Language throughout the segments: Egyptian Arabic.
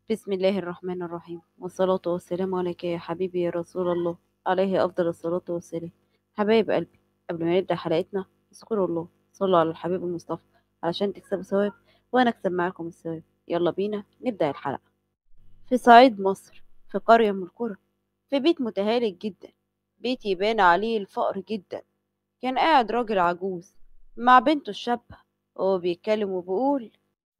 بسم الله الرحمن الرحيم والصلاة والسلام عليك يا حبيبي يا رسول الله عليه أفضل الصلاة والسلام حبايب قلبي قبل ما نبدأ حلقتنا اذكروا الله صلوا على الحبيب المصطفى علشان تكسبوا ثواب وأنا أكسب معاكم الثواب يلا بينا نبدأ الحلقة في صعيد مصر في قرية من القرى في بيت متهالك جدا بيت يبان عليه الفقر جدا كان قاعد راجل عجوز مع بنته الشابة وهو بيتكلم وبيقول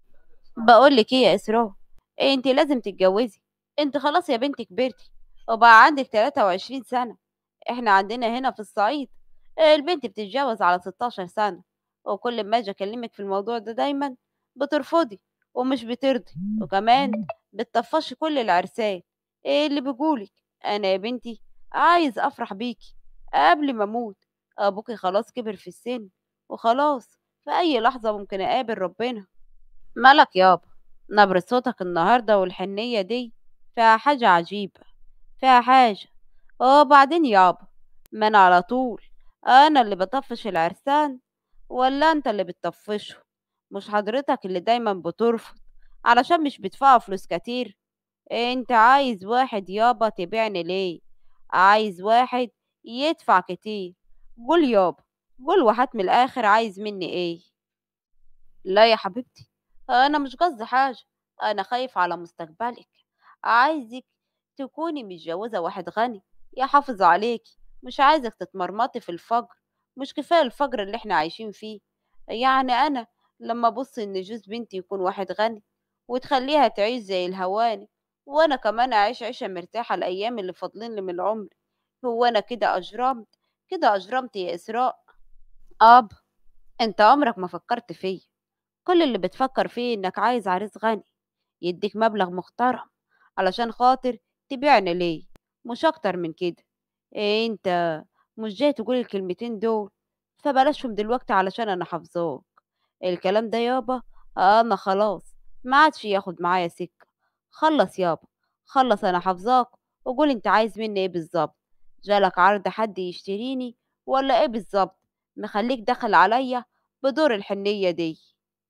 بقولك ايه يا إسراء إيه انت لازم تتجوزي انت خلاص يا بنتي كبرتي وبقى عندك 23 سنة احنا عندنا هنا في الصعيد البنت بتتجوز على 16 سنة وكل ما اجي اكلمك في الموضوع ده دايما بترفضي ومش بترضي وكمان بتطفشي كل العرسان ايه اللي بيقولك انا يا بنتي عايز افرح بيكي قبل ما اموت ابوكي خلاص كبر في السن وخلاص في اي لحظة ممكن اقابل ربنا مالك يابا نبرة صوتك النهاردة والحنية دي فيها حاجة عجيبة فيها حاجة وبعدين يابا ما أنا على طول أنا اللي بطفش العرسان ولا أنت اللي بتطفشه مش حضرتك اللي دايما بترفض علشان مش بتدفع فلوس كتير انت عايز واحد يابا تبيعني ليه عايز واحد يدفع كتير قول يابا قول وهات من الآخر عايز مني ايه لا يا حبيبتي انا مش قصدي حاجه انا خايف على مستقبلك عايزك تكوني متجوزه واحد غني يحافظ عليكي مش عايزك تتمرمطي في الفقر مش كفايه الفقر اللي احنا عايشين فيه يعني انا لما ابص ان جوز بنتي يكون واحد غني وتخليها تعيش زي الهواني وانا كمان اعيش عيشه مرتاحه الايام اللي فاضلين لي من العمر هو انا كده اجرمت كده اجرمت يا اسراء اب انت عمرك ما فكرت فيا كل اللي بتفكر فيه انك عايز عريس غني يديك مبلغ محترم علشان خاطر تبيعني ليه مش اكتر من كده إيه انت مش جاي تقول الكلمتين دول فبلاشهم دلوقتي علشان انا حافظاك الكلام ده يابا انا خلاص ما عادش ياخد معايا سكة خلص يابا خلص انا حافظاك وقول انت عايز مني ايه بالظبط جالك عرض حد يشتريني ولا ايه بالظبط مخليك دخل عليا بدور الحنية دي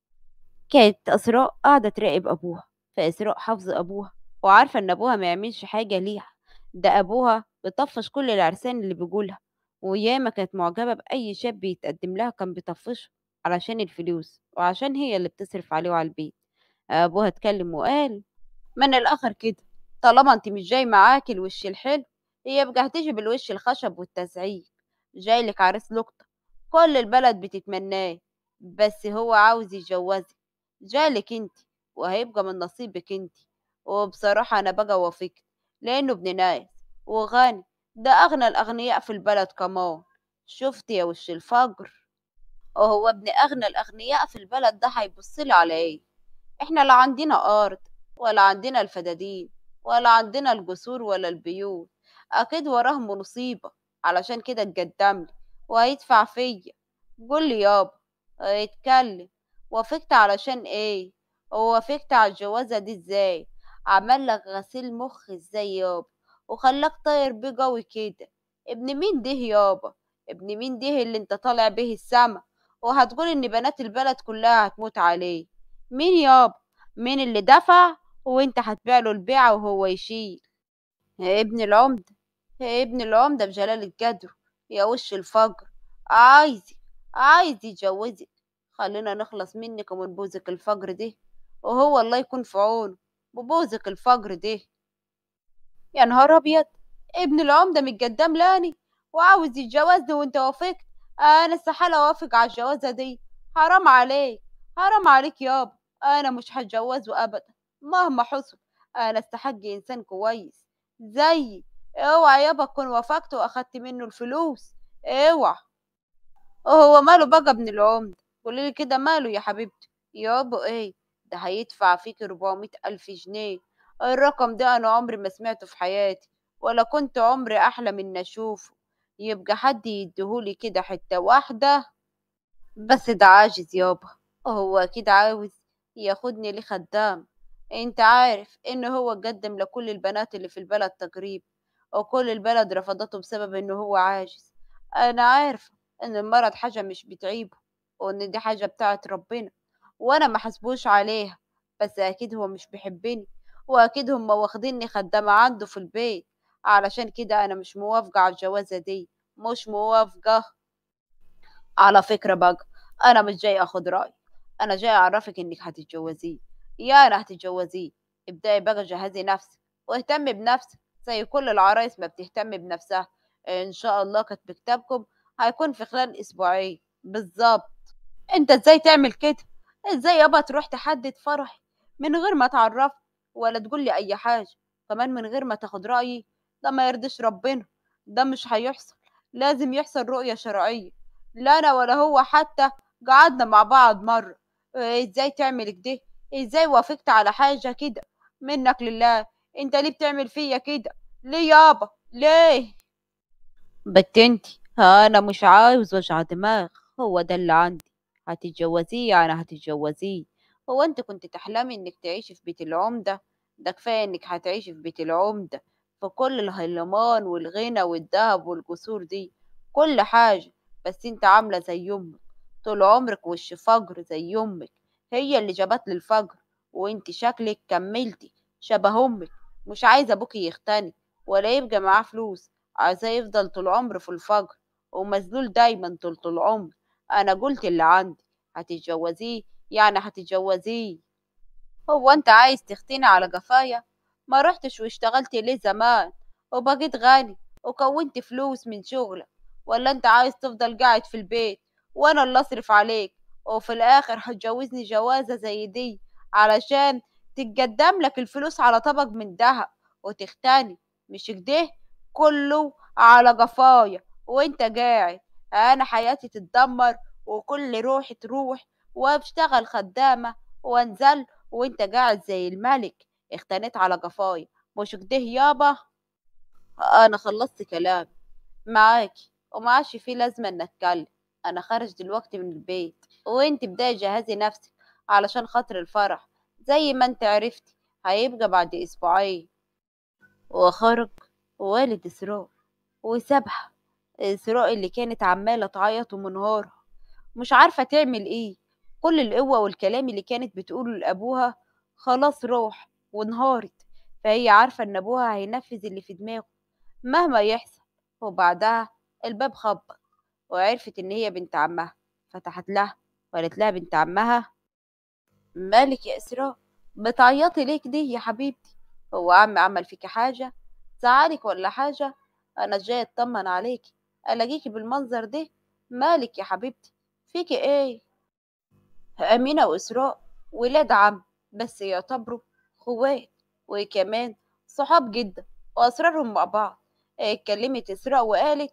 كانت إسراء قاعدة تراقب أبوها فإسراء حافظة أبوها وعارفة إن أبوها ما يعملش حاجة ليها ده أبوها بيطفش كل العرسان اللي بيجولها وياما كانت معجبة بأي شاب يتقدم لها كان بيطفشه علشان الفلوس وعشان هي اللي بتصرف عليه وعلى البيت أبوها اتكلم وقال من الآخر كده طالما انت مش جاي معاكي الوش الحلو يبقى هتيجي بالوش الخشب والتزعيق جايلك عريس لقطة كل البلد بتتمناه بس هو عاوز يتجوزك جالك انت وهيبقى من نصيبك انت وبصراحة أنا بقى وافقت لأنه ابن ناس وغني ده أغنى الأغنياء في البلد كمان شفت يا وش الفجر وهو ابن أغنى الأغنياء في البلد ده هيبصلي على ايه احنا لا عندنا أرض ولا عندنا الفدادين ولا عندنا الجسور ولا البيوت أكيد وراهم مصيبة علشان كده اتقدملي وهيدفع فيا قول لي يابا اتكلم وافقت علشان ايه ووافقت على الجوازة دي ازاي عمل لك غسيل مخ ازاي يابا وخلاك طاير بيه قوي كده ابن مين ده يابا ابن مين ده اللي انت طالع به السما وهتقول ان بنات البلد كلها هتموت عليه مين يابا مين اللي دفع وانت هتبيع له البيعة وهو يشيل ابن العمدة ابن العمدة بجلالة قدره يا وش الفجر عايزك عايز يتجوزك خلينا نخلص منك ومن بوزك الفجر ده وهو الله يكون في عونه ببوزك الفجر ده يا نهار ابيض ابن العمدة متقدم لاني وعاوز يتجوزني وانت وافقت انا استحالة اوافق على الجوازة دي حرام عليك حرام عليك يابا انا مش هتجوزه ابدا مهما حصل انا استحق انسان كويس زيي اوعى يابا تكون وافقت واخدت منه الفلوس اوعى هو ماله بقى ابن العمدة قوليلي كده ماله يا حبيبتي يابا ايه ده هيدفع فيك 400 ألف جنيه الرقم ده أنا عمري ما سمعته في حياتي ولا كنت عمري أحلم إن أشوفه يبقى حد يديهولي كده حتة واحدة بس ده عاجز يابا هو أكيد عاوز ياخدني ليه خدام انت عارف ان هو قدم لكل البنات اللي في البلد تقريبا وكل البلد رفضته بسبب انه هو عاجز انا عارفة ان المرض حاجة مش بتعيبه وان دي حاجة بتاعت ربنا وانا ما حسبوش عليها بس اكيد هو مش بيحبني وأكيد هم واخديني خدامة عنده في البيت علشان كده أنا مش موافقة على الجوازة دي مش موافقة على فكرة بقى أنا مش جاي أخد رأي أنا جاي أعرفك إنك هتتجوزيه يا أنا هتتجوزيه ابدأي بقى جهزي نفسك واهتمي بنفسك زي كل العرايس ما بتهتم بنفسها إن شاء الله كتب كتابكم هيكون في خلال أسبوعين بالظبط أنت إزاي تعمل كده إزاي يابا تروح تحدد فرحي من غير ما تعرف ولا تقول لي أي حاجة كمان من غير ما تاخد رأيي ده ما يرضيش ربنا ده مش هيحصل لازم يحصل رؤية شرعية لا أنا ولا هو حتى قعدنا مع بعض مرة إيه ازاي تعمل كده ازاي وافقت على حاجة كده منك لله انت ليه بتعمل فيا كده ليه يابا ليه بت انتي انا مش عاوز وجع دماغ هو ده اللي عندي هتتجوزيه يعني هتتجوزيه هو انت كنت تحلمي انك تعيشي في بيت العمدة ده كفاية انك هتعيشي في بيت العمدة في كل الهيلمان والغنى والذهب والقصور دي كل حاجة بس انت عاملة زي امك طول عمرك وش فجر زي امك هي اللي جابت لي الفجر وانت شكلك كملتي شبه امك مش عايزة ابوكي يختني ولا يبقى معاه فلوس عايزاه يفضل طول عمره في الفجر ومذلول دايما طول طول عمره انا قلت اللي عندي هتتجوزيه يعني هتتجوزيه هو انت عايز تختني على جفايا ما رحتش واشتغلت ليه زمان وبقيت غني وكونت فلوس من شغلك ولا انت عايز تفضل قاعد في البيت وانا اللي اصرف عليك وفي الاخر هتجوزني جوازة زي دي علشان تتقدم لك الفلوس على طبق من دهب وتختني مش كده كله على جفايا وانت قاعد انا حياتي تتدمر وكل روحي تروح واشتغل خدامة وانزل وانت قاعد زي الملك اختنيت على جفايا مش كده يابا انا خلصت كلام معاكي ومعاش في لازمة ان اتكلم انا خارج دلوقتي من البيت وانت بداية جهزي نفسك علشان خاطر الفرح زي ما انت عرفتي هيبقى بعد اسبوعين وخرج والد اسراء وسابها اسراء اللي كانت عمالة تعيط ومنهارة مش عارفة تعمل ايه كل القوة والكلام اللي كانت بتقوله لأبوها خلاص راح وانهارت فهي عارفة ان ابوها هينفذ اللي في دماغه مهما يحصل وبعدها الباب خبط وعرفت ان هي بنت عمها فتحت لها وقالت لها بنت عمها مالك يا اسراء بتعيطي ليه كده يا حبيبتي هو عمي عمل فيكي حاجة زعلك ولا حاجة انا جاي اطمن عليكي الاقيكي بالمنظر ده مالك يا حبيبتي فيكي ايه امينة واسراء ولاد عم بس يعتبروا خوات وكمان صحاب جدا واسرارهم مع بعض اتكلمت اسراء وقالت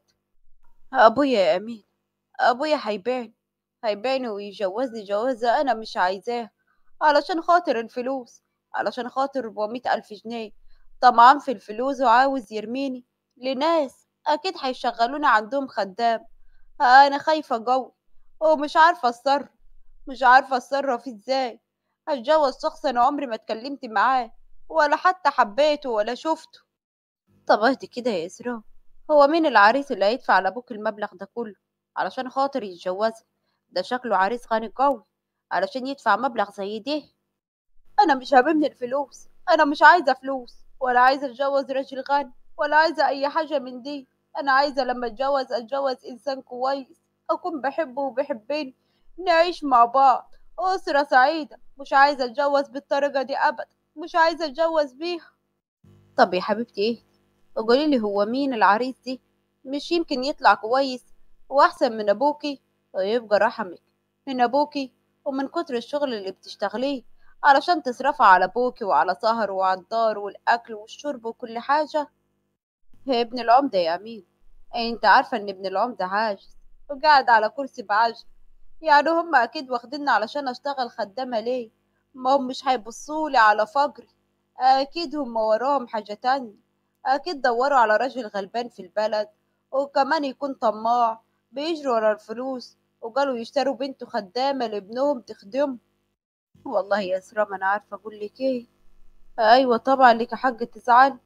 ابويا يا امين ابويا هيبيعني هيبيعني ويجوزني جوازة انا مش عايزاها علشان خاطر الفلوس علشان خاطر 400 ألف جنيه طمعان في الفلوس وعاوز يرميني لناس أكيد هيشغلوني عندهم خدام أنا خايفة جوي ومش عارفة أتصرف مش عارفة أتصرف إزاي هتجوز شخص أنا عمري ما اتكلمت معاه ولا حتى حبيته ولا شفته طب اهدي كده يا إسراء هو مين العريس اللي هيدفع لأبوك المبلغ ده كله علشان خاطر يتجوزك ده شكله عريس غني قوي علشان يدفع مبلغ زي ده انا مش هاممني الفلوس انا مش عايزه فلوس ولا عايزه اتجوز راجل غني ولا عايزه اي حاجه من دي انا عايزه لما اتجوز اتجوز انسان كويس اكون بحبه وبيحبني نعيش مع بعض اسره سعيده مش عايزه اتجوز بالطريقه دي ابدا مش عايزه اتجوز بيها طب يا حبيبتي ايه قولي لي هو مين العريس دي مش يمكن يطلع كويس واحسن من ابوكي ويبقى رحمك من ابوكي ومن كتر الشغل اللي بتشتغليه علشان تصرفي على ابوكي وعلى سهر وعلى الدار والاكل والشرب وكل حاجه هي ابن العمده يا امين انت عارفه ان ابن العمده عاجز وقاعد على كرسي بعجل يعني هم اكيد واخديني علشان اشتغل خدامه ليه ما هم مش هيبصولي على فجري اكيد هم وراهم حاجه تانية اكيد دوروا على راجل غلبان في البلد وكمان يكون طماع بيجروا ورا الفلوس وقالوا يشتروا بنته خدامة لابنهم تخدمه والله يا إسراء ما أنا عارفة أقول لك إيه أيوة طبعا لك حق تزعل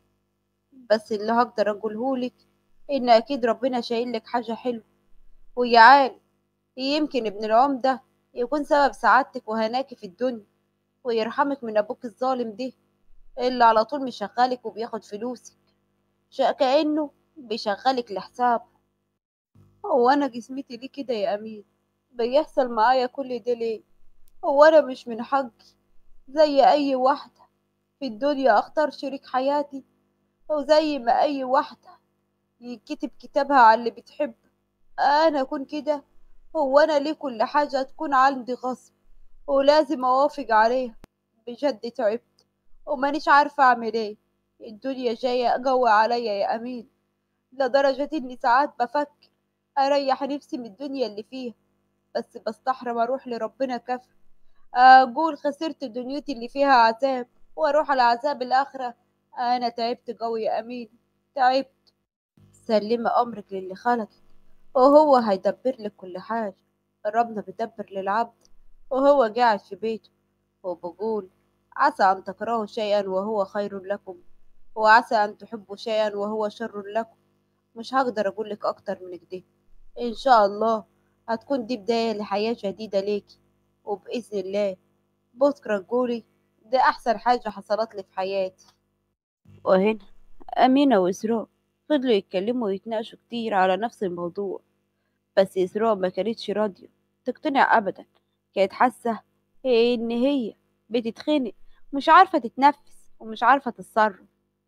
بس اللي هقدر أقولهولك إن أكيد ربنا شايل لك حاجة حلوة ويا عالم يمكن ابن العمدة يكون سبب سعادتك وهناكي في الدنيا ويرحمك من أبوك الظالم ده اللي على طول مشغلك وبياخد فلوسك ش- كأنه بيشغلك لحسابه هو أنا جسمتي ليه كده يا أمين بيحصل معايا كل ده ليه هو أنا مش من حقي زي أي واحدة في الدنيا أختار شريك حياتي وزي ما أي واحدة يكتب كتابها على اللي بتحب أنا أكون كده هو أنا ليه كل حاجة تكون عندي غصب ولازم أوافق عليها بجد تعبت ومانيش عارفة أعمل إيه الدنيا جاية قوي عليا يا أمين لدرجة إني ساعات بفكر أريح نفسي من الدنيا اللي فيها بس بستحرم أروح لربنا كفر أقول خسرت دنيتي اللي فيها عذاب وأروح على عذاب الآخرة أنا تعبت قوي يا أمين تعبت سلمي أمرك للي خلقك وهو هيدبر لك كل حاجة ربنا بيدبر للعبد وهو قاعد في بيته وبقول عسى أن تكرهوا شيئا وهو خير لكم وعسى أن تحبوا شيئا وهو شر لكم مش هقدر أقولك أكتر من كده إن شاء الله هتكون دي بداية لحياة جديدة ليكي وبإذن الله بكرة تقولي ده أحسن حاجة حصلت لي في حياتي وهنا أمينة وإسراء فضلوا يتكلموا ويتناقشوا كتير على نفس الموضوع بس إسراء ما كانتش راضية تقتنع أبدا كانت حاسة إن هي بتتخنق مش عارفة تتنفس ومش عارفة تتصرف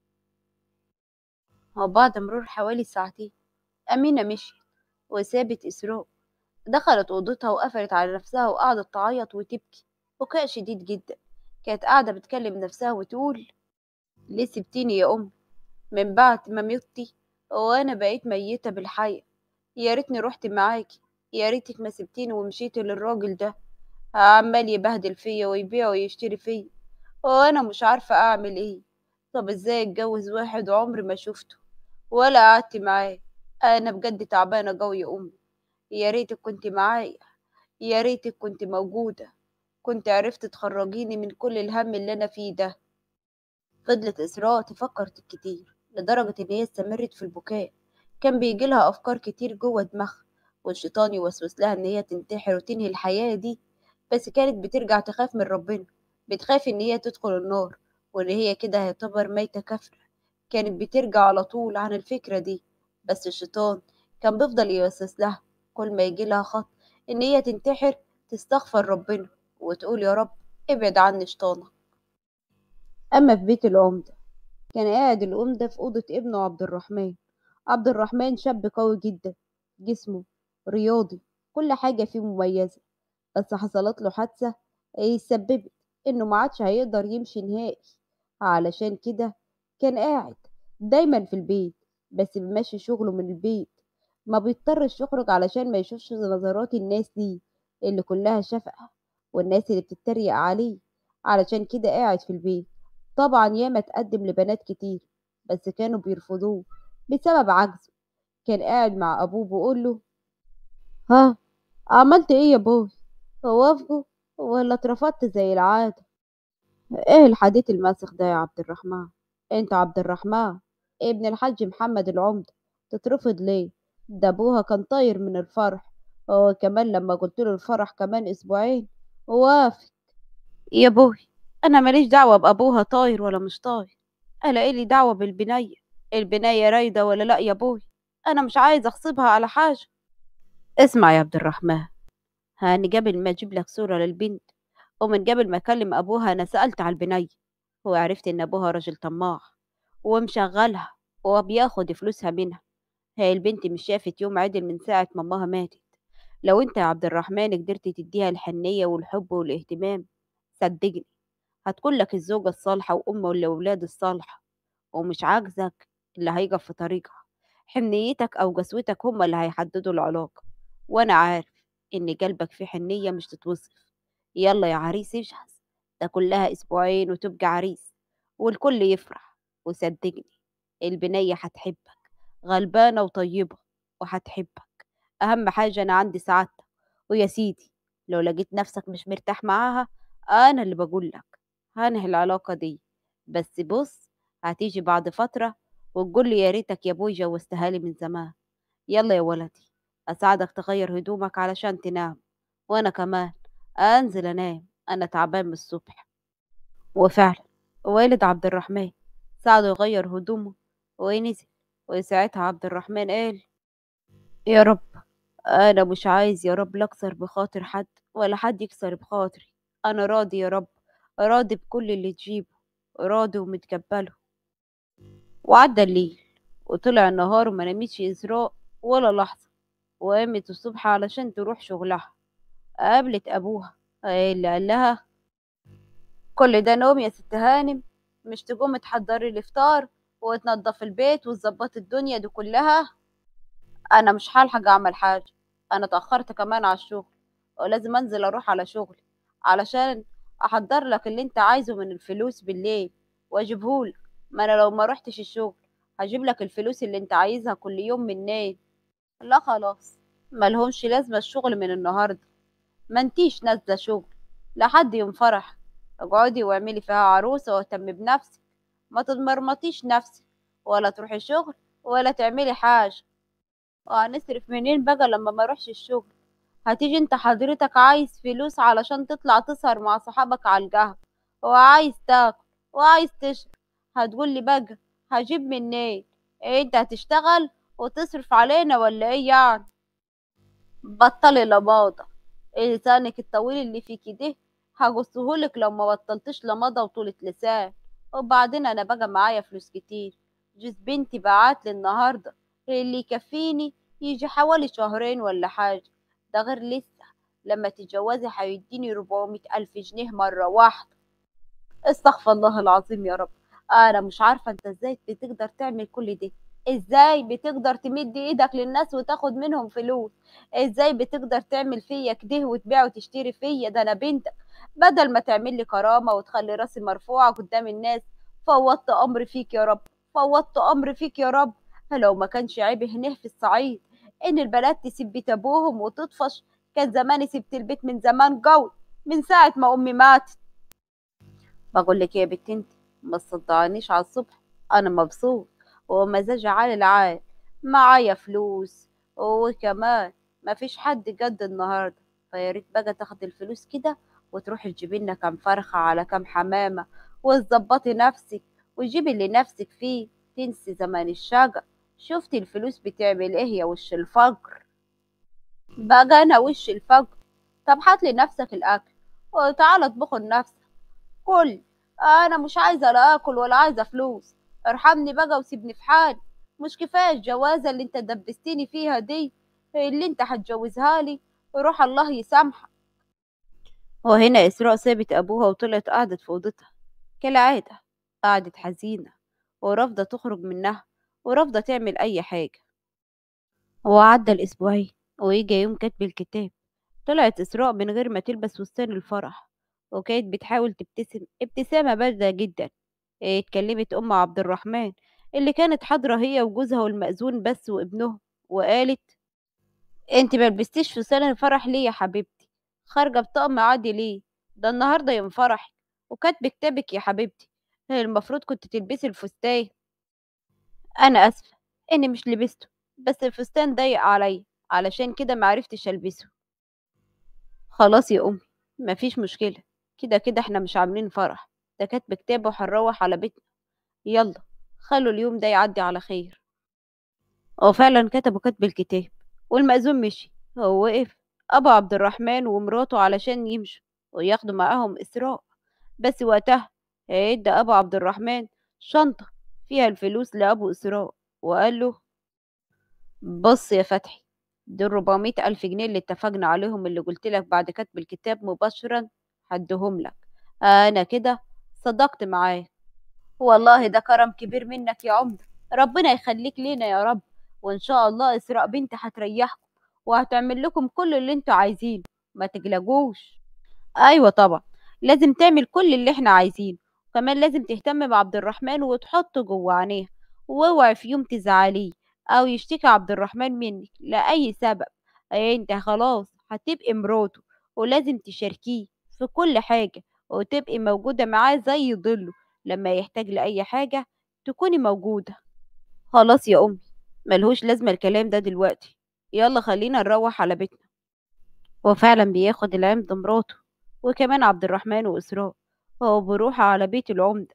وبعد مرور حوالي ساعتين أمينة مشيت وسابت إسراء دخلت أوضتها وقفلت على نفسها وقعدت تعيط وتبكي بكاء شديد جدا كانت قاعدة بتكلم نفسها وتقول ليه سبتيني يا أم من بعد ما ميتي وأنا بقيت ميتة بالحياة يا ريتني رحت معاكي يا ريتك ما سبتيني ومشيتي للراجل ده عمال يبهدل فيا ويبيع ويشتري فيا وأنا مش عارفة أعمل إيه طب إزاي أتجوز واحد عمري ما شفته ولا قعدت معاه أنا بجد تعبانة قوي يا أمي يا ريتك كنت معايا يا ريتك كنت موجودة كنت عرفت تخرجيني من كل الهم اللي أنا فيه ده فضلت إسراء تفكر كتير لدرجة إن هي استمرت في البكاء كان بيجيلها أفكار كتير جوه دماغها والشيطان يوسوس لها إن هي تنتحر وتنهي الحياة دي بس كانت بترجع تخاف من ربنا بتخاف إن هي تدخل النار وإن هي كده هيعتبر ميتة كافرة كانت بترجع على طول عن الفكرة دي بس الشيطان كان بيفضل يوسوس لها كل ما يجيلها خط إن هي تنتحر تستغفر ربنا وتقول يا رب ابعد عني شيطانك أما في بيت العمدة كان قاعد العمدة في أوضة ابنه عبد الرحمن عبد الرحمن شاب قوي جدا جسمه رياضي كل حاجة فيه مميزة بس حصلت له حادثة إيه سببت إنه ما عادش هيقدر يمشي نهائي علشان كده كان قاعد دايما في البيت بس بيمشي شغله من البيت ما بيضطرش يخرج علشان ما يشوفش نظرات الناس دي اللي كلها شفقة والناس اللي بتتريق عليه علشان كده قاعد في البيت طبعا ياما تقدم لبنات كتير بس كانوا بيرفضوه بسبب عجزه كان قاعد مع أبوه بيقول له ها عملت ايه يا بوي وافقوا ولا اترفضت زي العادة ايه الحديث الماسخ ده يا عبد الرحمن انت عبد الرحمن ابن الحاج محمد العمدة تترفض ليه ده ابوها كان طاير من الفرح هو كمان لما قلت له الفرح كمان اسبوعين وافق يا بوي انا ماليش دعوة بابوها طاير ولا مش طاير انا ايه لي دعوة بالبنية البنية رايدة ولا لا يا بوي انا مش عايز اغصبها على حاجة اسمع يا عبد الرحمن هاني قبل ما اجيب لك صورة للبنت ومن قبل ما اكلم ابوها انا سألت على البنية وعرفت ان ابوها راجل طماع ومشغلها وبياخد فلوسها منها هي البنت مش شافت يوم عدل من ساعة ما امها ماتت لو انت يا عبد الرحمن قدرت تديها الحنية والحب والاهتمام صدقني هتكون لك الزوجة الصالحة وأم لأولاد الصالحة ومش عاجزك اللي هيقف في طريقها حنيتك أو قسوتك هما اللي هيحددوا العلاقة وأنا عارف إن قلبك فيه حنية مش تتوصف يلا يا عريس اجهز ده كلها أسبوعين وتبقى عريس والكل يفرح وصدقني البنية هتحبك غلبانة وطيبة وهتحبك أهم حاجة أنا عندي سعادتك ويا سيدي لو لقيت نفسك مش مرتاح معاها أنا اللي بقولك هنهي العلاقة دي بس بص هتيجي بعد فترة وتقول لي يا ريتك يا ابوي جوزتها لي من زمان يلا يا ولدي أساعدك تغير هدومك علشان تنام وأنا كمان أنزل أنام أنا تعبان من الصبح وفعلا والد عبد الرحمن ساعده يغير هدومه ونزل وساعتها عبد الرحمن قال يا رب أنا مش عايز يا رب لا أكسر بخاطر حد ولا حد يكسر بخاطري أنا راضي يا رب راضي بكل اللي تجيبه راضي ومتقبله وعدى الليل وطلع النهار وما نامتش إسراء ولا لحظة وقامت الصبح علشان تروح شغلها قابلت أبوها اللي قال لها كل ده نوم يا ست هانم مش تقومي تحضري الإفطار وتنضف البيت وتظبطي الدنيا دي كلها أنا مش هلحق أعمل حاجة أنا اتأخرت كمان على الشغل ولازم أنزل أروح على شغلي علشان أحضر لك اللي أنت عايزه من الفلوس بالليل وأجيبهولك ما أنا لو ما رحتش الشغل هجيب لك الفلوس اللي أنت عايزها كل يوم منين لا خلاص ملهمش لازمة الشغل من النهاردة ما انتيش نازلة شغل لحد يوم فرح اقعدي واعملي فيها عروسة واهتم بنفسك ما تتمرمطيش نفسك ولا تروحي شغل ولا تعملي حاجة وهنصرف منين بقى لما ما اروحش الشغل هتيجي انت حضرتك عايز فلوس علشان تطلع تسهر مع صحابك على القهوة وعايز تاكل وعايز تشرب هتقولي بقى هجيب منين ايه انت هتشتغل وتصرف علينا ولا ايه يعني بطلي لماضة ايه لسانك الطويل اللي فيكي ده هقصهولك لو ما بطلتش لماضة وطولة لسان وبعدين انا بقى معايا فلوس كتير جوز بنتي بعتلي النهاردة اللي يكفيني يجي حوالي شهرين ولا حاجة ده غير لسه لما تتجوزي هيديني 400 ألف جنيه مرة واحدة استغفر الله العظيم يا رب أنا مش عارفة أنت إزاي بتقدر تعمل كل ده إزاي بتقدر تمد إيدك للناس وتاخد منهم فلوس إزاي بتقدر تعمل فيا كده وتبيع وتشتري فيا ده أنا بنتك بدل ما تعمل لي كرامة وتخلي راسي مرفوعة قدام الناس فوضت أمر فيك يا رب فوضت أمر فيك يا رب لو ما كانش عيب هناه في الصعيد إن البنات تسيب بيت أبوهم وتطفش كان زماني سبت البيت من زمان قوي من ساعة ما أمي ماتت بقول لك يا بنت انت ما تصدعنيش على الصبح أنا مبسوط ومزاجي عالي العال معايا فلوس وكمان ما فيش حد جد النهارده فيا ريت بقى تاخدي الفلوس كده وتروحي تجيبي لنا كام فرخة على كام حمامة وتظبطي نفسك وتجيبي اللي نفسك فيه تنسي زمان الشقة شفتي الفلوس بتعمل ايه يا وش الفقر بقى انا وش الفقر طب هاتلي نفسك الاكل وتعالى اطبخه لنفسك كل انا مش عايزه لا اكل ولا عايزه فلوس ارحمني بقى وسيبني في حالي مش كفايه الجوازه اللي انت دبستيني فيها دي اللي انت هتجوزها لي وروح الله يسامحك وهنا إسراء سابت أبوها وطلعت قعدت في أوضتها كالعادة قعدت حزينة ورافضة تخرج منها ورافضة تعمل أي حاجة وعدى الأسبوعين ويجي يوم كتب الكتاب طلعت إسراء من غير ما تلبس فستان الفرح وكانت بتحاول تبتسم ابتسامة باردة جدا اتكلمت أم عبد الرحمن اللي كانت حاضرة هي وجوزها والمأذون بس وابنهم وقالت انت ملبستيش فستان الفرح ليه يا حبيبتي خارجة بطقم عادي ليه ده النهاردة يوم فرحك وكاتب كتابك يا حبيبتي المفروض كنت تلبسي الفستان انا اسفة اني مش لبسته بس الفستان ضيق عليا علشان كده معرفتش البسه خلاص يا امي مفيش مشكلة كده كده احنا مش عاملين فرح ده كاتب كتاب وهنروح على بيتنا يلا خلوا اليوم ده يعدي على خير وفعلا كتبوا كتب الكتاب والمأذون مشي هو وقف أبو عبد الرحمن ومراته علشان يمشوا وياخدوا معاهم إسراء بس وقتها ادى أبو عبد الرحمن شنطة فيها الفلوس لأبو إسراء وقال له بص يا فتحي دول 400 ألف جنيه اللي اتفقنا عليهم اللي قلت لك بعد كتب الكتاب مباشرا هديهم لك أنا كده صدقت معاك والله ده كرم كبير منك يا عمدة ربنا يخليك لينا يا رب وإن شاء الله إسراء بنتي هتريحكم وهتعمل لكم كل اللي انتوا عايزينه ما تقلقوش ايوه طبعا لازم تعمل كل اللي احنا عايزينه وكمان لازم تهتم بعبد الرحمن وتحطه جوه عينيها واوعي في يوم تزعليه او يشتكي عبد الرحمن منك لاي سبب اي انت خلاص هتبقي مراته ولازم تشاركيه في كل حاجه وتبقي موجوده معاه زي ظله لما يحتاج لاي حاجه تكوني موجوده خلاص يا امي ملهوش لازمه الكلام ده دلوقتي يلا خلينا نروح على بيتنا وفعلا بياخد العمد مراته وكمان عبد الرحمن وإسراء وهو بيروح على بيت العمدة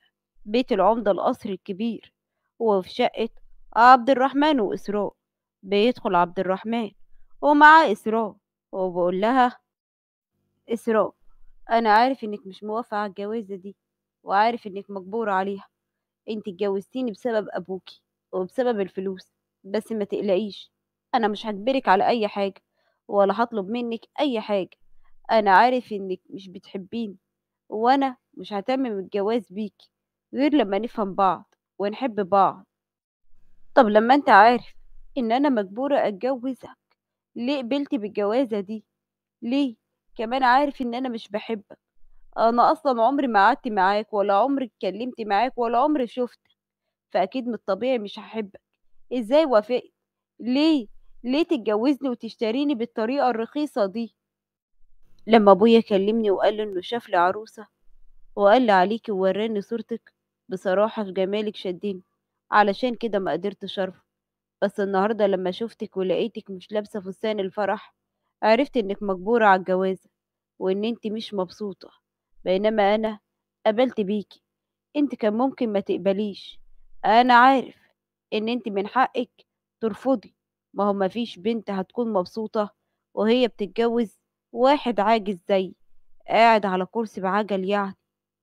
بيت العمدة القصر الكبير وفي شقة عبد الرحمن وإسراء بيدخل عبد الرحمن ومعاه إسراء وبقول لها إسراء أنا عارف إنك مش موافقة على الجوازة دي وعارف إنك مجبورة عليها انت اتجوزتيني بسبب أبوكي وبسبب الفلوس بس ما تقلقيش أنا مش هجبرك على أي حاجة ولا هطلب منك أي حاجة أنا عارف إنك مش بتحبيني وأنا مش هتمم الجواز بيكي غير لما نفهم بعض ونحب بعض طب لما انت عارف ان انا مجبورة اتجوزك ليه قبلتي بالجوازة دي ليه كمان عارف ان انا مش بحبك انا اصلا عمري ما قعدت معاك ولا عمري اتكلمت معاك ولا عمري شفتك فاكيد من الطبيعي مش هحبك ازاي وافقت ليه ليه تتجوزني وتشتريني بالطريقة الرخيصة دي لما ابويا كلمني وقال انه شاف لي عروسة وقال لي عليكي ووراني صورتك بصراحة جمالك شدني علشان كده ما قدرتش ارفض بس النهاردة لما شفتك ولقيتك مش لابسة فستان الفرح عرفت انك مجبورة على الجوازة وان انت مش مبسوطة بينما انا قبلت بيكي انت كان ممكن ما تقبليش انا عارف ان انت من حقك ترفضي ما هو مفيش بنت هتكون مبسوطة وهي بتتجوز واحد عاجز زي قاعد على كرسي بعجل يعني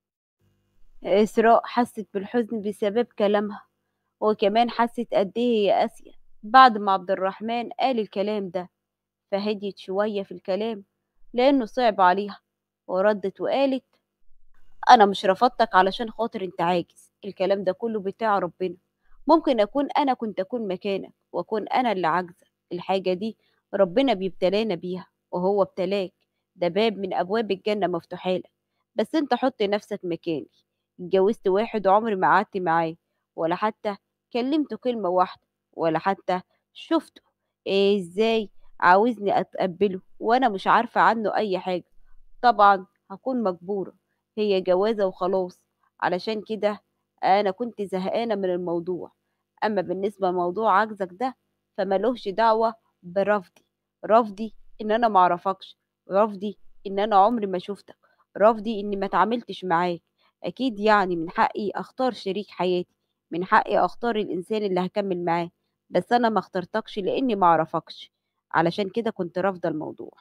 إسراء حست بالحزن بسبب كلامها وكمان حست قد ايه هي قاسية بعد ما عبد الرحمن قال الكلام ده فهديت شوية في الكلام لأنه صعب عليها وردت وقالت أنا مش رفضتك علشان خاطر أنت عاجز الكلام ده كله بتاع ربنا ممكن أكون أنا كنت أكون مكانك وأكون أنا اللي عاجزة الحاجة دي ربنا بيبتلانا بيها وهو ابتلاك ده باب من أبواب الجنة مفتوحة لك بس أنت حط نفسك مكاني اتجوزت واحد عمري ما قعدت معاه ولا حتى كلمته كلمة واحدة ولا حتى شفته إيه ازاي عاوزني اتقبله وانا مش عارفة عنه اي حاجة طبعا هكون مجبورة هي جوازة وخلاص علشان كده انا كنت زهقانة من الموضوع اما بالنسبة لموضوع عجزك ده فملوش دعوة برفضي رفضي ان انا معرفكش رفضي ان انا عمري ما شفتك رفضي اني ما اتعاملتش معاك اكيد يعني من حقي اختار شريك حياتي من حقي اختار الانسان اللي هكمل معاه بس انا ما اخترتكش لاني ما اعرفكش علشان كده كنت رافضه الموضوع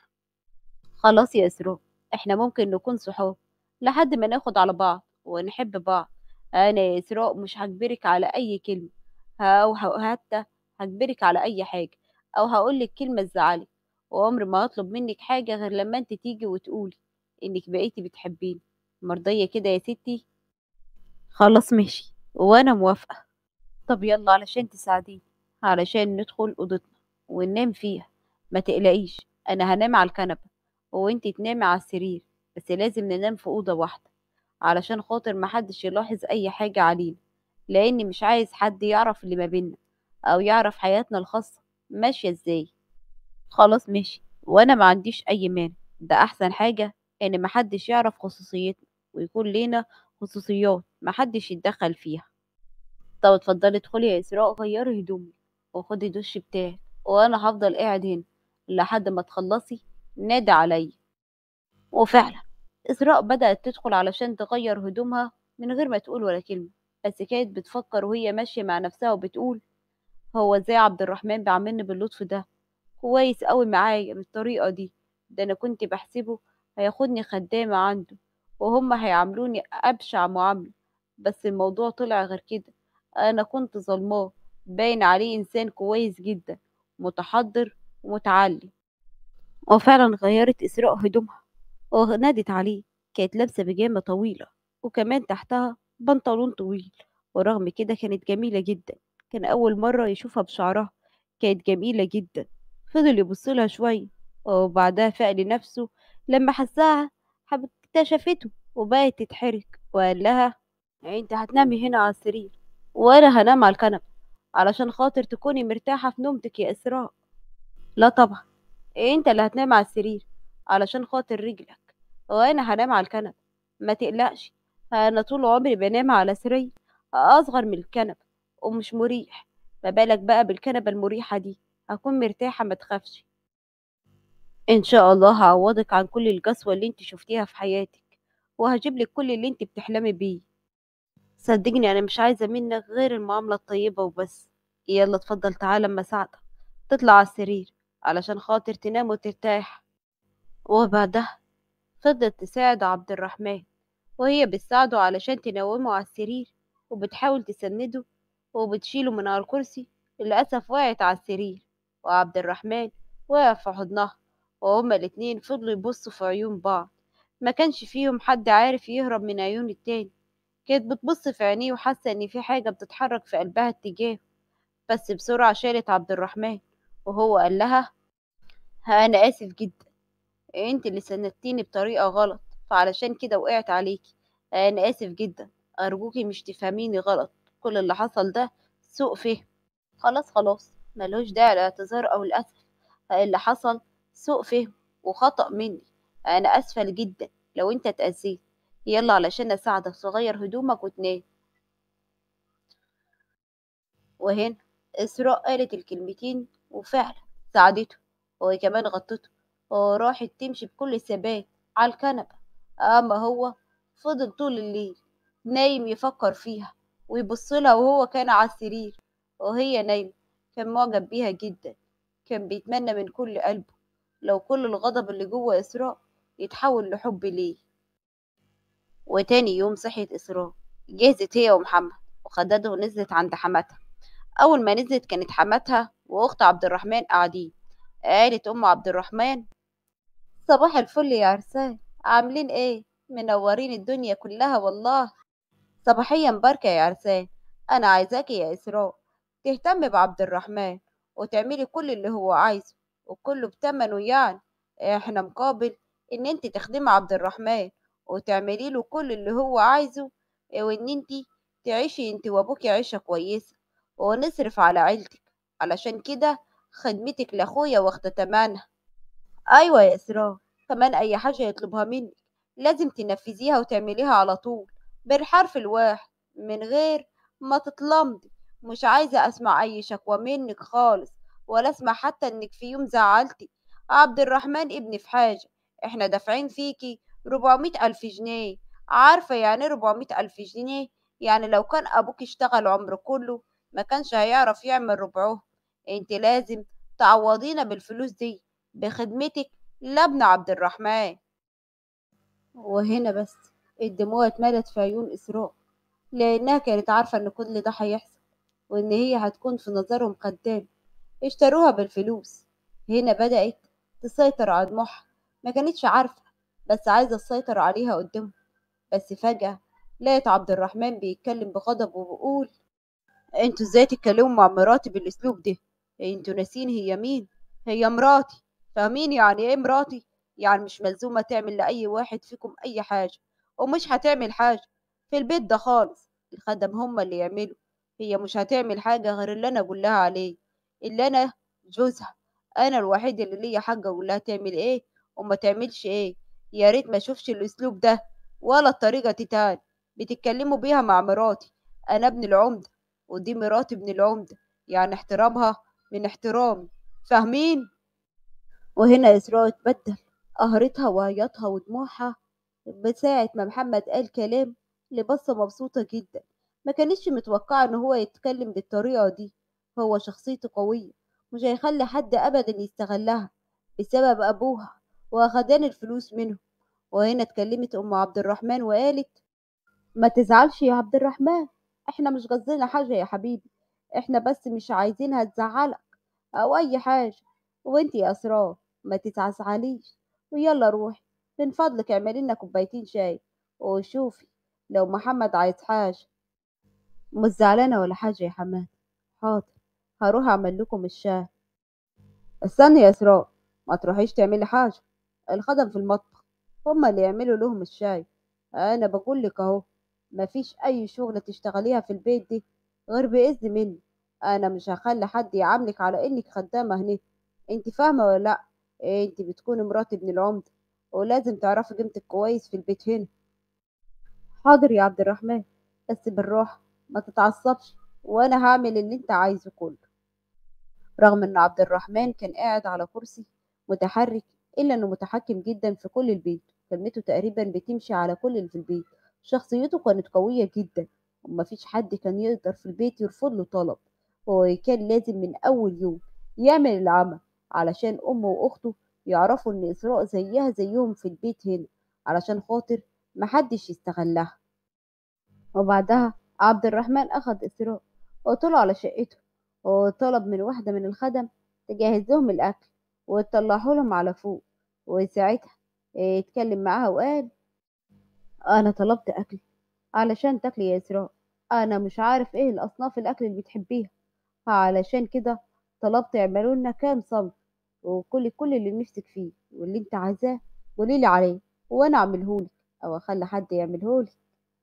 خلاص يا اسراء احنا ممكن نكون صحاب لحد ما ناخد على بعض ونحب بعض انا يا اسراء مش هجبرك على اي كلمه او حتى هجبرك على اي حاجه او هقولك كلمه تزعلك وعمري ما هطلب منك حاجه غير لما انت تيجي وتقولي انك بقيتي بتحبيني مرضيه كده يا ستي خلاص ماشي وانا موافقه طب يلا علشان تساعديني علشان ندخل اوضتنا وننام فيها ما تقلقيش انا هنام على الكنبه وانتي تنامي على السرير بس لازم ننام في اوضه واحده علشان خاطر محدش يلاحظ اي حاجه علينا لاني مش عايز حد يعرف اللي ما بينا او يعرف حياتنا الخاصه ماشيه ازاي خلاص ماشي وانا ما عنديش اي مانع ده احسن حاجه ان محدش يعرف خصوصيتنا ويكون لينا خصوصيات محدش يتدخل فيها طب اتفضلي ادخلي يا اسراء غيري هدومي وخدي دش بتاعك وانا هفضل قاعد هنا لحد ما تخلصي نادي عليا وفعلا اسراء بدأت تدخل علشان تغير هدومها من غير ما تقول ولا كلمة بس كانت بتفكر وهي ماشية مع نفسها وبتقول هو ازاي عبد الرحمن بيعاملني باللطف ده كويس قوي معايا بالطريقة دي ده انا كنت بحسبه هياخدني خدامة عنده وهم هيعاملوني أبشع معاملة بس الموضوع طلع غير كده أنا كنت ظلماه باين عليه إنسان كويس جدا متحضر ومتعلم وفعلا غيرت إسراء هدومها ونادت عليه كانت لابسة بيجامة طويلة وكمان تحتها بنطلون طويل ورغم كده كانت جميلة جدا كان أول مرة يشوفها بشعرها كانت جميلة جدا فضل يبصلها شوية وبعدها فاق لنفسه لما حسها اكتشفته وبقت تتحرك وقال لها انت هتنامي هنا على السرير وانا هنام على الكنبة علشان خاطر تكوني مرتاحة في نومتك يا إسراء لا طبعا انت اللي هتنام على السرير علشان خاطر رجلك وانا هنام على الكنبة ما تقلقش انا طول عمري بنام على سرير اصغر من الكنبة ومش مريح ما بالك بقى بالكنبة المريحة دي هكون مرتاحة ما تخافش ان شاء الله هعوضك عن كل القسوة اللي انت شفتيها في حياتك وهجيب لك كل اللي انت بتحلمي بيه صدقني أنا مش عايزة منك غير المعاملة الطيبة وبس يلا اتفضل تعالى أما أساعدك تطلع على السرير علشان خاطر تنام وترتاح وبعدها فضلت تساعد عبد الرحمن وهي بتساعده علشان تنومه على السرير وبتحاول تسنده وبتشيله من على الكرسي للأسف وقعت على السرير وعبد الرحمن وقع في حضنها وهما الاتنين فضلوا يبصوا في عيون بعض ما كانش فيهم حد عارف يهرب من عيون التاني كانت بتبص في عينيه وحاسة إن في حاجة بتتحرك في قلبها اتجاهه بس بسرعة شالت عبد الرحمن وهو قال لها أنا آسف جدا انت اللي سندتيني بطريقة غلط فعلشان كده وقعت عليكي انا اسف جدا ارجوكي مش تفهميني غلط كل اللي حصل ده سوء فهم خلاص خلاص ملوش داعي للاعتذار او الاسف اللي حصل سوء فهم وخطأ مني انا اسفة جدا لو انت اتأذيت يلا علشان اساعدك تغير هدومك وتنام وهنا اسراء قالت الكلمتين وفعلا ساعدته وهي كمان غطته وراحت تمشي بكل ثبات على الكنبة أما هو فضل طول الليل نايم يفكر فيها ويبصلها وهو كان على السرير وهي نايمة كان معجب بيها جدا كان بيتمنى من كل قلبه لو كل الغضب اللي جوه إسراء يتحول لحب ليه وتاني يوم صحيت إسراء جهزت هي ومحمد وخدته ونزلت عند حماتها أول ما نزلت كانت حماتها وأخت عبد الرحمن قاعدين قالت أم عبد الرحمن صباح الفل يا عرسان عاملين ايه منورين الدنيا كلها والله صباحية مباركة يا عرسان انا عايزاكي يا اسراء تهتمي بعبد الرحمن وتعملي كل اللي هو عايزه وكله بتمنه يعني احنا مقابل ان انت تخدمي عبد الرحمن وتعملي له كل اللي هو عايزه وان انت تعيشي انت وابوكي عيشة كويسة ونصرف على عيلتك علشان كده خدمتك لاخويا واخدة تمنها ايوه يا اسراء كمان اي حاجة يطلبها منك لازم تنفذيها وتعمليها على طول بالحرف الواحد من غير ما تتلمضي مش عايزة اسمع اي شكوى منك خالص ولا اسمع حتى انك في يوم زعلتي عبد الرحمن ابني في حاجة احنا دافعين فيكي ربعمية الف جنيه عارفة يعني ربعمية الف جنيه يعني لو كان ابوك اشتغل عمره كله ما كانش هيعرف يعمل ربعه انت لازم تعوضينا بالفلوس دي بخدمتك لابن عبد الرحمن وهنا بس الدموع اتملت في عيون إسراء لأنها كانت عارفة إن كل ده هيحصل وإن هي هتكون في نظرهم خدام اشتروها بالفلوس هنا بدأت تسيطر على دموعها ما كانتش عارفة بس عايزة تسيطر عليها قدامهم بس فجأة لقيت عبد الرحمن بيتكلم بغضب وبيقول انتوا ازاي تتكلموا مع مراتي بالاسلوب ده انتوا ناسين هي مين هي مراتي فاهمين يعني ايه مراتي يعني مش ملزومة تعمل لأي واحد فيكم أي حاجة ومش هتعمل حاجة في البيت ده خالص الخدم هما اللي يعملوا هي مش هتعمل حاجة غير اللي أنا أقول لها عليه اللي أنا جوزها أنا الوحيد اللي ليا حاجة أقول لها تعمل إيه وما تعملش إيه يا ريت ما أشوفش الأسلوب ده ولا الطريقة دي تاني بتتكلموا بيها مع مراتي أنا ابن العمدة ودي مراتي ابن العمدة يعني احترامها من احترامي فاهمين؟ وهنا إسراء اتبدل قهرتها وعياطها ودموعها بساعة ما محمد قال كلام لبصة مبسوطة جدا ما كانتش متوقعة ان هو يتكلم بالطريقة دي هو شخصيته قوية مش هيخلي حد ابدا يستغلها بسبب ابوها واخدان الفلوس منه وهنا اتكلمت ام عبد الرحمن وقالت ما تزعلش يا عبد الرحمن احنا مش قصدنا حاجة يا حبيبي احنا بس مش عايزينها تزعلك او اي حاجة وانتي يا اسرار ما تتعزعليش ويلا روحي من فضلك اعملي لنا كوبايتين شاي وشوفي لو محمد عايز حاجة مش زعلانة ولا حاجة يا حماد حاضر هروح اعمل لكم الشاي استني يا اسراء ما تروحيش تعملي حاجة الخدم في المطبخ هما اللي يعملوا لهم الشاي انا بقول لك اهو مفيش اي شغلة تشتغليها في البيت دي غير بإذن مني انا مش هخلي حد يعاملك على انك خدامة هنا انت فاهمة ولا لا انت بتكوني مرات ابن العمدة ولازم تعرفي قيمتك كويس في البيت هنا حاضر يا عبد الرحمن بس بالراحة ما تتعصبش وانا هعمل اللي انت عايزه كله رغم ان عبد الرحمن كان قاعد على كرسي متحرك الا انه متحكم جدا في كل البيت كلمته تقريبا بتمشي على كل اللي في البيت شخصيته كانت قوية جدا ومفيش حد كان يقدر في البيت يرفض له طلب وكان لازم من أول يوم يعمل العمل علشان أمه وأخته يعرفوا إن إسراء زيها زيهم في البيت هنا علشان خاطر محدش يستغلها وبعدها عبد الرحمن أخد إسراء وطلع على شقته وطلب من واحدة من الخدم تجهز لهم الأكل وتطلعه لهم على فوق وساعتها اتكلم معاها وقال أنا طلبت أكل علشان تاكلي يا إسراء أنا مش عارف إيه الأصناف الأكل اللي بتحبيها فعلشان كده طلبت يعملوا لنا كام صنف وكل كل اللي نفسك فيه واللي انت عايزاه قوليلي عليه وانا اعملهولك او اخلي حد يعملهولي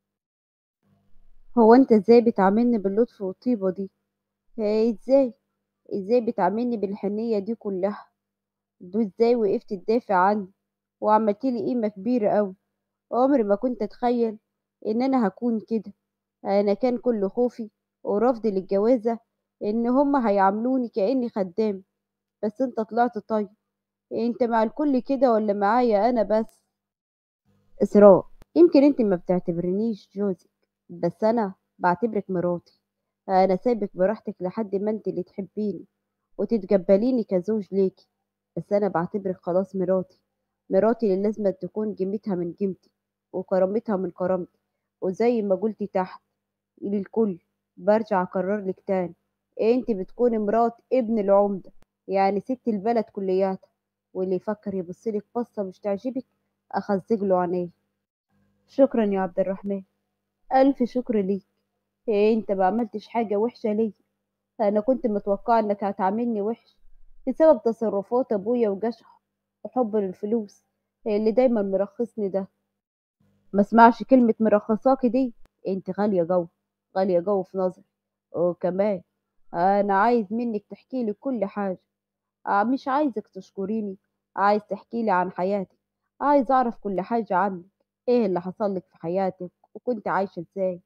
هو انت ازاي بتعاملني باللطف والطيبة دي هي ازاي ازاي بتعاملني بالحنية دي كلها دو ازاي وقفت تدافع عني وعملتيلي قيمة كبيرة اوي عمري ما كنت اتخيل ان انا هكون كده انا كان كل خوفي ورفضي للجوازة ان هما هيعاملوني كأني خدام بس انت طلعت طيب انت مع الكل كده ولا معايا انا بس اسراء يمكن انت ما بتعتبرنيش جوزك بس انا بعتبرك مراتي انا سايبك براحتك لحد ما انت اللي تحبيني وتتقبليني كزوج ليكي بس انا بعتبرك خلاص مراتي مراتي اللي لازم تكون قيمتها من قيمتي وكرامتها من كرامتي وزي ما قلتي تحت للكل برجع اكرر لك تاني انت بتكوني مرات ابن العمدة يعني ست البلد كلياتها واللي يفكر يبصلك بصة مش تعجبك أخزج له عينيه شكرا يا عبد الرحمن ألف شكر ليك إيه انت ما عملتش حاجة وحشة ليا أنا كنت متوقعة إنك هتعاملني وحش بسبب تصرفات أبويا وجشعه وحب للفلوس اللي دايما مرخصني ده ما اسمعش كلمة مرخصاكي دي انت غالية جو غالية جو في نظري وكمان أنا عايز منك تحكي لي كل حاجة آه، مش عايزك تشكريني عايز تحكي لي عن حياتك عايز أعرف كل حاجة عنك إيه اللي حصل لك في حياتك وكنت عايشة إزاي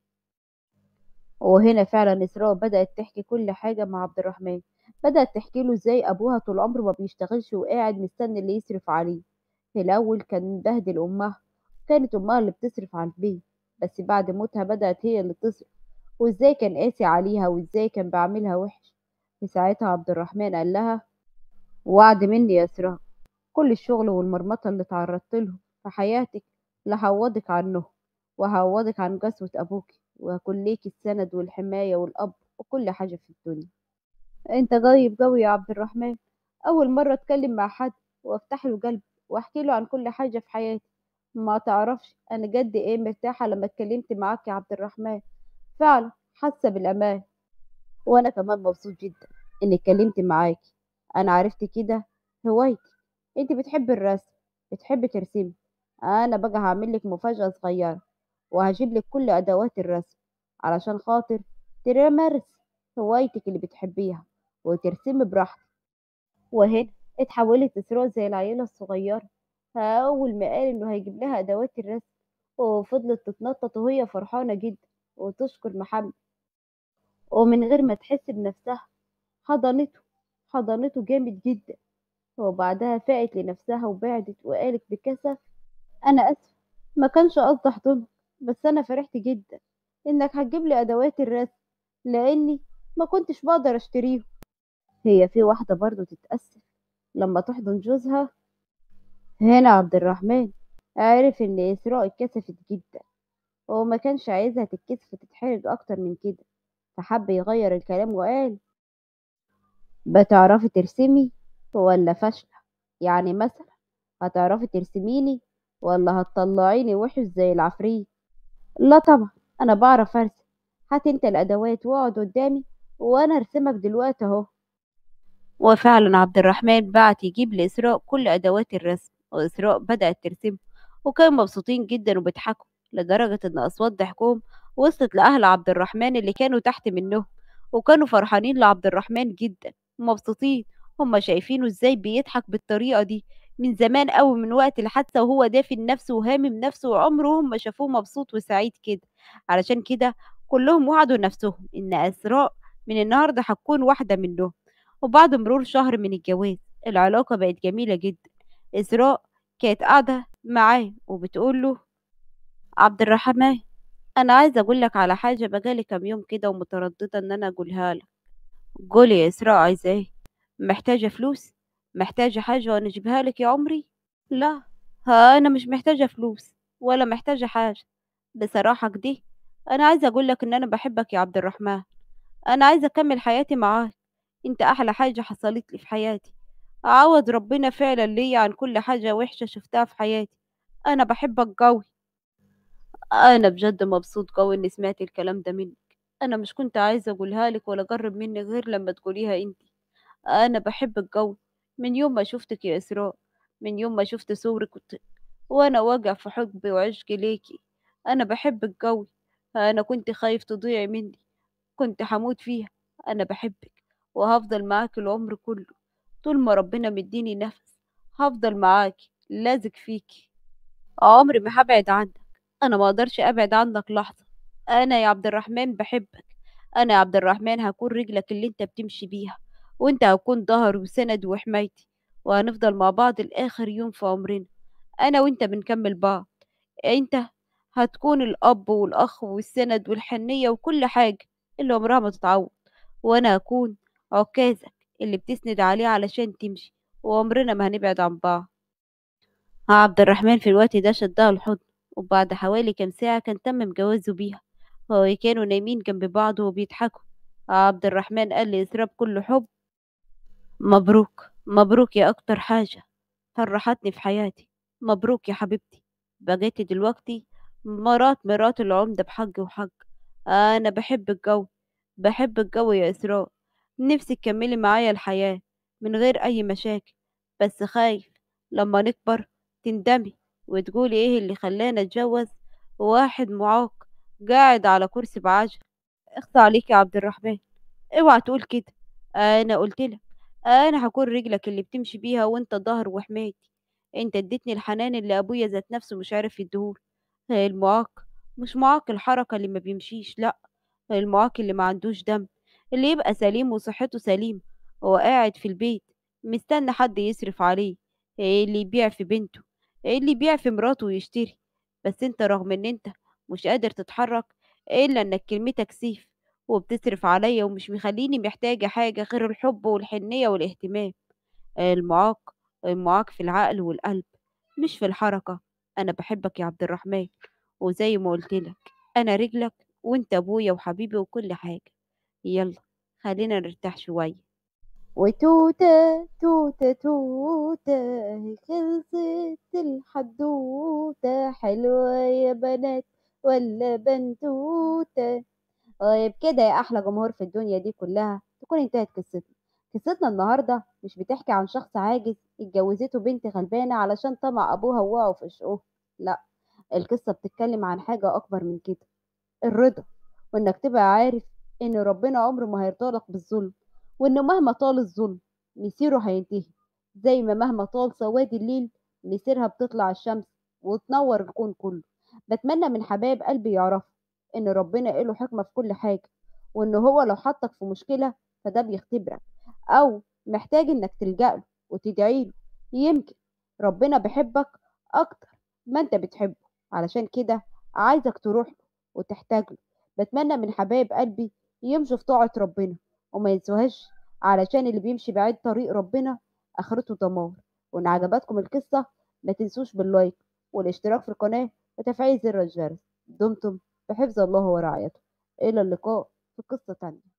وهنا فعلا إسراء بدأت تحكي كل حاجة مع عبد الرحمن بدأت تحكي له إزاي أبوها طول عمره ما بيشتغلش وقاعد مستني اللي يصرف عليه في الأول كان مبهدل أمها كانت أمها اللي بتصرف على البيت بس بعد موتها بدأت هي اللي تصرف وإزاي كان قاسي عليها وإزاي كان بيعملها وحش في ساعتها عبد الرحمن قال لها وعد مني يا إسراء كل الشغل والمرمطة اللي تعرضت لهم في حياتك لهعوضك عنهم وهعوضك عن قسوة أبوك وهكون ليكي السند والحماية والأب وكل حاجة في الدنيا أنت طيب قوي يا عبد الرحمن أول مرة أتكلم مع حد وأفتح له قلبي وأحكي له عن كل حاجة في حياتي ما تعرفش أنا قد إيه مرتاحة لما اتكلمت معاك يا عبد الرحمن فعلا حاسة بالأمان وأنا كمان مبسوط جدا إني اتكلمت معاكي أنا عرفت كده هوايتي أنت بتحبي الرسم بتحبي ترسمي أنا بقى هعمل لك مفاجأة صغيرة وهجيب لك كل أدوات الرسم علشان خاطر تمارس هوايتك اللي بتحبيها وترسمي براحتك وهنا اتحولت إسراء زي العيلة الصغيرة أول ما قال إنه هيجيب لها أدوات الرسم وفضلت تتنطط وهي فرحانة جدا وتشكر محمد ومن غير ما تحس بنفسها حضنته حضنته جامد جدا وبعدها فاقت لنفسها وبعدت وقالت بكسف أنا آسفة ما كانش قصدي أحضنك بس أنا فرحت جدا إنك هتجيب لي أدوات الرسم لأني ما كنتش بقدر أشتريهم هي في واحدة برضو تتأسف لما تحضن جوزها هنا عبد الرحمن عرف إن إسراء اتكسفت جدا وما كانش عايزها تتكسف وتتحرج أكتر من كده فحب يغير الكلام وقال بتعرفي ترسمي ولا فاشلة يعني مثلا هتعرفي ترسميني ولا هتطلعيني وحش زي العفريت لا طبعا انا بعرف ارسم هات انت الادوات واقعد قدامي وانا ارسمك دلوقتي اهو وفعلا عبد الرحمن بعت يجيب لإسراء كل أدوات الرسم وإسراء بدأت ترسم وكانوا مبسوطين جدا وبيضحكوا لدرجة إن أصوات ضحكهم وصلت لأهل عبد الرحمن اللي كانوا تحت منهم وكانوا فرحانين لعبد الرحمن جدا ومبسوطين هما شايفينه ازاي بيضحك بالطريقة دي من زمان قوي من وقت الحادثة وهو دافن نفسه وهامم نفسه وعمرهم ما شافوه مبسوط وسعيد كده علشان كده كلهم وعدوا نفسهم إن أسراء من النهاردة هتكون واحدة منهم وبعد مرور شهر من الجواز العلاقة بقت جميلة جدا إسراء كانت قاعدة معاه وبتقول له عبد الرحمن أنا عايزة أقول لك على حاجة بقى لي كام يوم كده ومترددة إن أنا أقولها لك قولي يا إسراء عايزة إيه محتاجة فلوس محتاجة حاجة وأنا أجيبها لك يا عمري لا ها أنا مش محتاجة فلوس ولا محتاجة حاجة بصراحة كده أنا عايزة أقول لك إن أنا بحبك يا عبد الرحمن أنا عايزة أكمل حياتي معاك أنت أحلى حاجة حصلت لي في حياتي أعوض ربنا فعلا ليا عن كل حاجة وحشة شفتها في حياتي أنا بحبك قوي أنا بجد مبسوط قوي إني سمعت الكلام ده منك أنا مش كنت عايزة أقولها لك ولا أقرب منك غير لما تقوليها أنت أنا بحبك قوي من يوم ما شفتك يا إسراء من يوم ما شفت صورك كنت وأنا واقع في حب وعشق ليكي أنا بحبك قوي أنا كنت خايف تضيعي مني كنت حموت فيها أنا بحبك وهفضل معاك العمر كله طول ما ربنا مديني نفس هفضل معاكي لازق فيكي عمري ما هبعد عنك أنا ما أقدرش أبعد عنك لحظة أنا يا عبد الرحمن بحبك أنا يا عبد الرحمن هكون رجلك اللي أنت بتمشي بيها وأنت هتكون ظهري وسند وحمايتي وهنفضل مع بعض لآخر يوم في عمرنا أنا وأنت بنكمل بعض أنت هتكون الأب والأخ والسند والحنية وكل حاجة اللي عمرها ما تتعوض وأنا هكون عكازك اللي بتسند عليه علشان تمشي وعمرنا ما هنبعد عن بعض عبد الرحمن في الوقت ده شدها الحضن وبعد حوالي كام ساعة كان تم جوازه بيها وكانوا نايمين جنب بعض وبيضحكوا عبد الرحمن قال لإسراء بكل حب مبروك مبروك يا أكتر حاجة فرحتني في حياتي مبروك يا حبيبتي بقيتي دلوقتي مرات مرات العمدة بحق وحق أنا بحب الجو بحب الجو يا إسراء نفسي تكملي معايا الحياة من غير أي مشاكل بس خايف لما نكبر تندمي وتقولي إيه اللي خلانا أتجوز واحد معاق قاعد على كرسي بعجل اخصى عليك يا عبد الرحمن اوعى تقول كده انا قلتلك انا هكون رجلك اللي بتمشي بيها وانت ظهر وحمايتي انت اديتني الحنان اللي ابويا ذات نفسه مش عارف يديهولي المعاق مش معاق الحركة اللي ما بيمشيش لا المعاق اللي ما عندوش دم اللي يبقى سليم وصحته سليمة هو قاعد في البيت مستني حد يصرف عليه اللي يبيع في بنته اللي يبيع في مراته ويشتري بس انت رغم ان انت مش قادر تتحرك الا انك كلمتك سيف وبتصرف عليا ومش مخليني محتاجة حاجة غير الحب والحنية والاهتمام المعاق المعاق في العقل والقلب مش في الحركة أنا بحبك يا عبد الرحمن وزي ما قلتلك أنا رجلك وأنت أبويا وحبيبي وكل حاجة يلا خلينا نرتاح شوية وتوتة توتة توتة خلصت الحدوتة حلوة يا بنات ولا بنتوتة طيب كده يا أحلى جمهور في الدنيا دي كلها تكون انتهت قصتنا قصتنا النهاردة مش بتحكي عن شخص عاجز اتجوزته بنت غلبانة علشان طمع أبوها ووقعوا في شقوه لا القصة بتتكلم عن حاجة أكبر من كده الرضا وإنك تبقى عارف إن ربنا عمره ما هيرضالك بالظلم وإنه مهما طال الظلم مسيره هينتهي زي ما مهما طال سواد الليل مسيرها بتطلع الشمس وتنور الكون كله بتمنى من حبايب قلبي يعرفوا إن ربنا له حكمة في كل حاجة وإن هو لو حطك في مشكلة فده بيختبرك أو محتاج إنك تلجأ له وتدعي له يمكن ربنا بيحبك أكتر ما أنت بتحبه علشان كده عايزك تروح له وتحتاج له بتمنى من حبايب قلبي يمشوا في طاعة ربنا وما ينسوهاش علشان اللي بيمشي بعيد طريق ربنا آخرته دمار وإن عجبتكم القصة ما تنسوش باللايك والاشتراك في القناة وتفعيل زر الجرس دمتم بحفظ الله ورعايته إلى اللقاء في قصة تانية